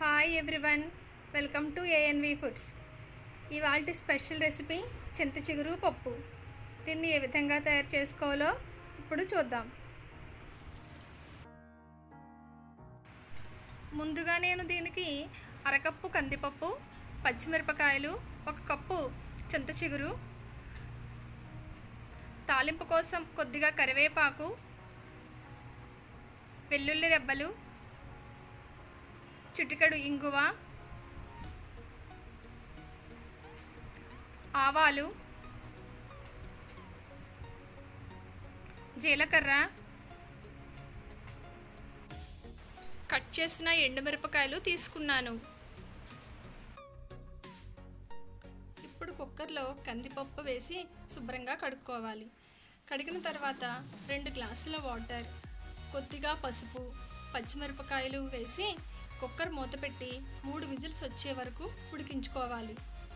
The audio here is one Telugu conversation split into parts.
hi everyone welcome to ANV foods ఇవాళ స్పెషల్ రెసిపీ చింత చిగురు పప్పు దీన్ని ఏ విధంగా తయారు చేసుకోవాలో ఇప్పుడు చూద్దాం ముందుగా నేను దీనికి అరకప్పు కందిపప్పు పచ్చిమిరపకాయలు ఒక కప్పు చింత చిగురు తాలింపు కోసం కొద్దిగా కరివేపాకు వెల్లుల్లి రెబ్బలు చిటికెడు ఇంగువ ఆవాలు జీలకర్ర కట్ చేసిన ఎండుమిరపకాయలు తీసుకున్నాను ఇప్పుడు కుక్కర్లో కందిపప్పు వేసి శుభ్రంగా కడుక్కోవాలి కడిగిన తర్వాత రెండు గ్లాసుల వాటర్ కొద్దిగా పసుపు పచ్చిమిరపకాయలు వేసి కుక్కర్ మూత పెట్టి మూడు విజిల్స్ వచ్చే వరకు ఉడికించుకోవాలి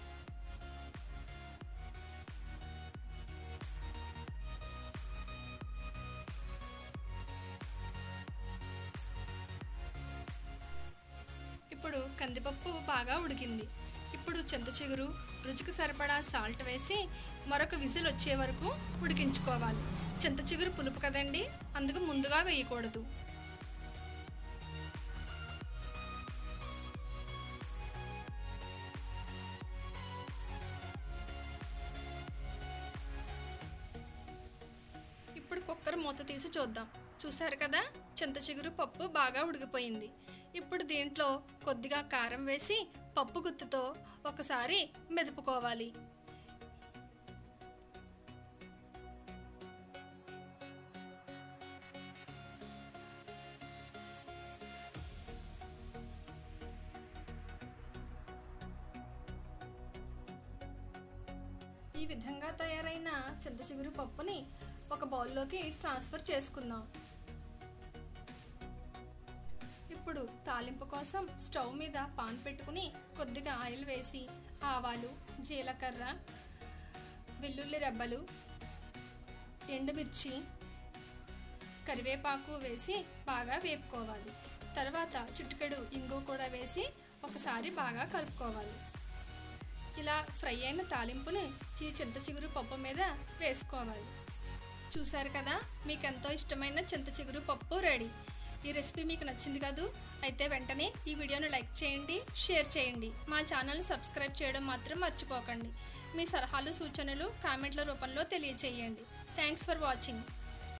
ఇప్పుడు కందిపప్పు బాగా ఉడికింది ఇప్పుడు చింత చిగురు రుచికి సరిపడా సాల్ట్ వేసి మరొక విజిల్ వచ్చే వరకు ఉడికించుకోవాలి చింత చిగురు పులుపు కదండి అందుకు ముందుగా వేయకూడదు ఇప్పుడు కుక్కర్ మూత తీసి చూద్దాం చూసారు కదా చింత చిగురు పప్పు బాగా ఉడికిపోయింది ఇప్పుడు దీంట్లో కొద్దిగా కారం వేసి పప్పు గుత్తుతో ఒకసారి మెదుపుకోవాలి ఈ విధంగా తయారైన చింత చిగురు పప్పుని ఒక బౌల్లోకి ట్రాన్స్ఫర్ చేసుకుందాం ఇప్పుడు తాలింపు కోసం స్టవ్ మీద పాన్ పెట్టుకుని కొద్దిగా ఆయిల్ వేసి ఆవాలు జీలకర్ర వెల్లుల్లి రెబ్బలు ఎండుమిర్చి కరివేపాకు వేసి బాగా వేపుకోవాలి తర్వాత చిటికెడు ఇంగు కూడా వేసి ఒకసారి బాగా కలుపుకోవాలి ఇలా ఫ్రై అయిన తాలింపుని చీ చింత చిగురు పప్పు మీద వేసుకోవాలి చూసారు కదా మీకు ఎంతో ఇష్టమైన చింత చిగురు పప్పు రెడీ ఈ రెసిపీ మీకు నచ్చింది కదూ అయితే వెంటనే ఈ వీడియోను లైక్ చేయండి షేర్ చేయండి మా ఛానల్ని సబ్స్క్రైబ్ చేయడం మాత్రం మర్చిపోకండి మీ సలహాలు సూచనలు కామెంట్ల రూపంలో తెలియచేయండి థ్యాంక్స్ ఫర్ వాచింగ్